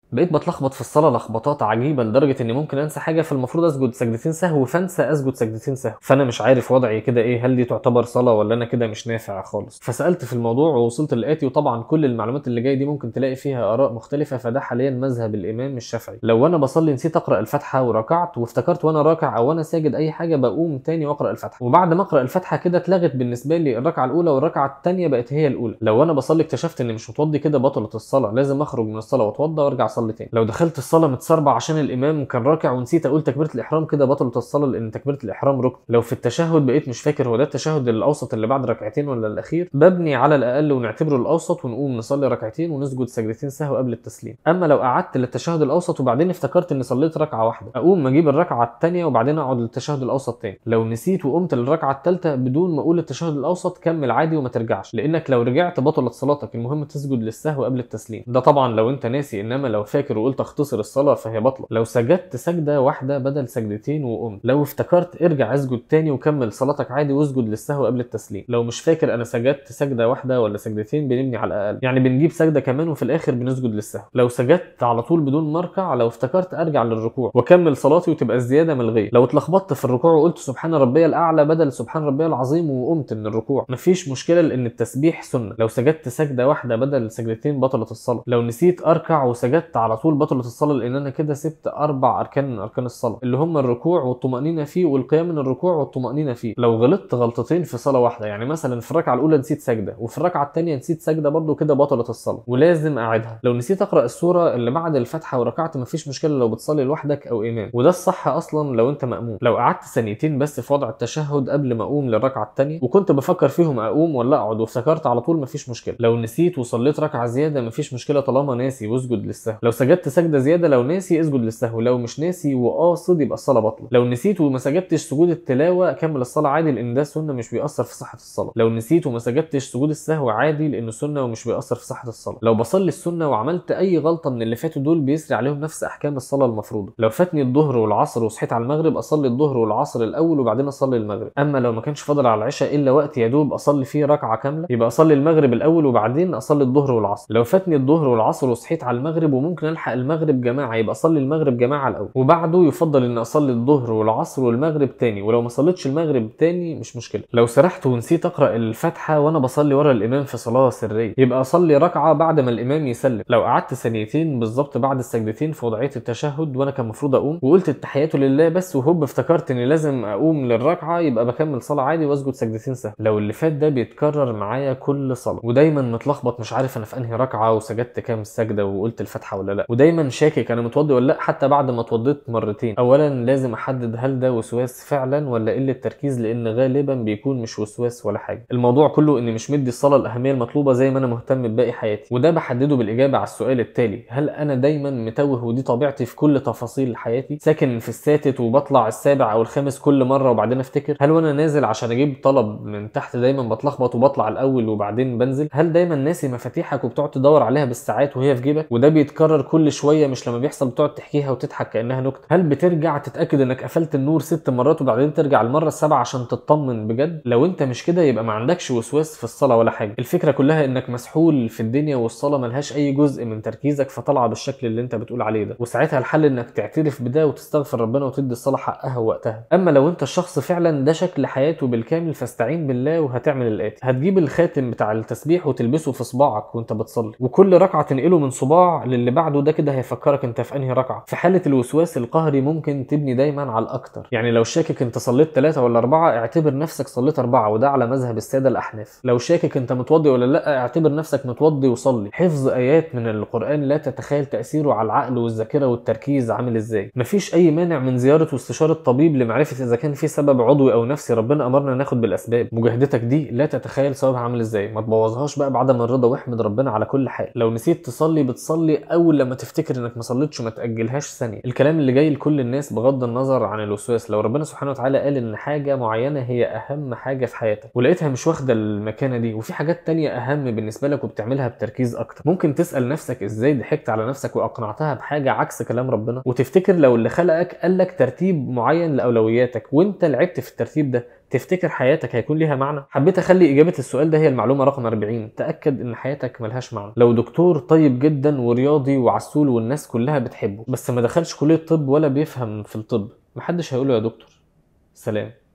بقيت بتلخبط في الصلاه لخبطات عجيبه لدرجه اني ممكن انسى حاجه فالمفروض اسجد سجدتين سهو فانسى اسجد سجدتين سهو فانا مش عارف وضعي كده ايه هل دي تعتبر صلاه ولا انا كده مش نافع خالص فسالت في الموضوع ووصلت للاتي وطبعا كل المعلومات اللي جايه دي ممكن تلاقي فيها اراء مختلفه فده حاليا مذهب الامام الشافعي لو انا بصلي نسيت اقرا الفاتحه وركعت وافتكرت وانا راكع او وانا ساجد اي حاجه بقوم تاني واقرا الفاتحه وبعد ما اقرا الفاتحه كده اتلغت بالنسبه لي الركعه الاولى والركعه الثانيه بقت هي الاولى لو انا بصلي اكتشفت اني مش متوضي كده بطلت الصلاه لازم اخرج من الصلاه واتوضى وارجع اصلي تاني لو دخلت الصلاه متسربع عشان الامام كان راكع ونسيت اقول تكبيره الاحرام كده بطلت الصلاه لان تكبيره الاحرام ركن لو في التشهد بقيت مش فاكر هو ده التشهد الاوسط اللي بعد ركعتين ولا الاخير ببني على الاقل ونعتبره الاوسط ونقوم نصلي ركعتين ونسجد سجدتين سهو قبل التسليم اما لو قعدت للتشهد الاوسط وبعدين افتكرت اني صليت ركعه واحده اقوم اجيب الركعه الثانيه وبعدين اقعد للتشهد الاوسط تاني لو نسيت وقمت للركعه الثالثه بدون ما اقول التشهد الاوسط كمل عادي وما ترجعش لانك لو رجعت بطلت صلاتك المهم تسجد للسهو قبل التسليم ده طبعا لو انت ناسي انما لو فاكر وقلت اختصر الصلاه فهي بطله لو سجدت سجده واحده بدل سجدتين وقمت لو افتكرت ارجع اسجد تاني وكمل صلاتك عادي واسجد للسهو قبل التسليم لو مش فاكر انا سجدت سجده واحده ولا سجدتين بنبني على الاقل يعني بنجيب سجده كمان وفي الاخر بنسجد للسهو لو سجدت على طول بدون مركع لو افتكرت ارجع للركوع واكمل صلاتي وتبقى الزياده ملغيه لو اتلخبطت في الركوع وقلت سبحان ربي الاعلى بدل سبحان ربي العظيم وقمت من الركوع مفيش مشكله لان التسبيح سنه لو سجدت سجده واحده بدل سجدتين بطلت الصلاه لو نسيت اركع وسجدت على طول بطلت الصلاه لان انا كده سبت اربع اركان من اركان الصلاه اللي هم الركوع والطمانينه فيه والقيام من الركوع والطمانينه فيه لو غلطت غلطتين في صلاه واحده يعني مثلا في الركعه الاولى نسيت سجده وفي الركعه الثانيه نسيت سجده برضو كده بطلت الصلاه ولازم اعيدها لو نسيت اقرا السوره اللي بعد الفاتحه وركعت مفيش مشكله لو بتصلي لوحدك او امام وده الصح اصلا لو انت ماموم لو قعدت ثانيتين بس في وضع التشهد قبل ما اقوم للركعه الثانيه وكنت بفكر فيهم اقوم ولا اقعد وافتكرت على طول مفيش مشكله لو نسيت وصليت ركعه زياده مفيش مشكله طالما ناسي واسجد للسهو لو سجدت سجده زياده لو ناسي اسجد للسهو لو مش ناسي وقاصد يبقى الصلاه باطله لو نسيت وما سجدتش سجود التلاوه كمل الصلاه عادي لان ده سنه مش بيأثر في صحه الصلاه لو نسيت وما سجدتش سجود السهو عادي لانه سنه ومش بيأثر في صحه الصلاه لو بصلي السنه وعملت اي غلطه من اللي فاتوا دول بيسري عليهم نفس احكام الصلاه المفروضه لو فاتني الظهر والعصر وصحيت على المغرب اصلي الظهر والعصر الاول وبعدين اصلي المغرب اما لو ما كانش فاضل على العشاء الا وقت يا دوب اصلي فيه ركعه كامله يبقى اصلي المغرب الاول وبعدين اصلي الظهر والعصر لو فاتني الظهر والعصر وصحيت على المغرب وممكن الحق المغرب جماعه يبقى اصلي المغرب جماعه الاول وبعده يفضل ان اصلي الظهر والعصر والمغرب تاني ولو ما صليتش المغرب تاني مش مشكله لو سرحت ونسيت اقرا الفاتحه وانا بصلي ورا الامام في صلاه سريه يبقى اصلي ركعه بعد ما الامام يسلم لو قعدت ثانيتين بالظبط بعد السجدتين في وضعيه التشهد وانا كان المفروض اقوم وقلت التحيات لله بس وهوب افتكرت اني لازم اقوم للركعه يبقى بكمل صلاه عادي واسجد سجدتين سهل لو اللي فات ده بيتكرر معايا كل صلاه ودايما متلخبط مش عارف انا في انهي ركعه وسجدت كام سجده وقلت الفاتحه ولا لا ودايما شاكك انا متوضي ولا لا حتى بعد ما اتوضيت مرتين اولا لازم احدد هل ده وسواس فعلا ولا قله تركيز لان غالبا بيكون مش وسواس ولا حاجه الموضوع كله اني مش مدي الصلاه الاهميه المطلوبه زي ما انا مهتم بباقي حياتي وده بحدده بالاجابه على السؤال التالي هل انا دايما متوه ودي طبيعتي في كل تفاصيل حياتي ساكن في الساتت وبطلع السابع او الخامس كل مره وبعدين افتكر هل وانا نازل عشان اجيب طلب من تحت دايما بتلخبط وبطلع الاول وبعدين بنزل هل دايما ناسي مفاتيحك وبتقعد تدور عليها بالساعات وهي في جيبك وده بيتكرر كل شويه مش لما بيحصل بتقعد تحكيها وتضحك كانها نكته هل بترجع تتاكد انك قفلت النور ست مرات وبعدين ترجع المره السابعه عشان تطمن بجد لو انت مش كده يبقى ما عندكش وسواس في الصلاه ولا حاجه الفكره كلها انك مسحول في الدنيا والصلاه ملهاش اي جزء من تركيزك فطالعه بالشكل اللي انت بتقول عليه ده وساعتها الحل انك تعترف بده وتستغفر ربنا وتدي الصلاه حقها ووقتها اما لو انت الشخص فعلا ده شكل حياته بالكامل فاستعين بالله وهتعمل الاتي هتجيب الخاتم بتاع التسبيح وتلبسه في صباعك وانت بتصلي وكل ركعه تنقله من صباع للي بعده ده كده هيفكرك انت في انهي ركعه في حاله الوسواس القهري ممكن تبني دايما على الاكتر يعني لو شاكك انت صليت ثلاثه ولا اربعه اعتبر نفسك صليت اربعه وده على مذهب الساده الاحناف لو شاكك انت متوضي ولا لا اعتبر نفسك متوضي وصلي حفظ ايات من القران لا تتخيل تاثيره على العقل والذاكره والتركيز عامل ازاي مفيش اي مانع من زياره واستشاره طبيب لمعرفه اذا كان في سبب عضوي او نفسي ربنا امرنا ناخد بالاسباب مجاهدتك دي لا تتخيل ثوابها عامل ازاي ما تبوظهاش بقى بعدم الرضا واحمد ربنا على كل حال لو نسيت تصلي بتصلي اول لما تفتكر انك ما صليتش وما تاجلهاش ثانيه الكلام اللي جاي لكل الناس بغض النظر عن الوسواس لو ربنا سبحانه وتعالى قال ان حاجه معينه هي اهم حاجه في حياتك ولقيتها مش واخده المكانه دي وفي حاجات تانية اهم بالنسبه لك وبتعملها بتركيز اكتر ممكن تسال نفسك ازاي ضحكت على نفسك واقنعتها بحاجه عكس كلام ربنا وتفتكر لو اللي خلقك قال لك ترتيب معين لاولوياتك وانت لعبت في الترتيب ده تفتكر حياتك هيكون ليها معنى حبيت اخلي اجابه السؤال ده هي المعلومه رقم 40 تاكد ان حياتك ملهاش معنى لو دكتور طيب جدا ورياضي وعسول والناس كلها بتحبه بس ما دخلش كليه طب ولا بيفهم في الطب محدش هيقوله يا دكتور سلام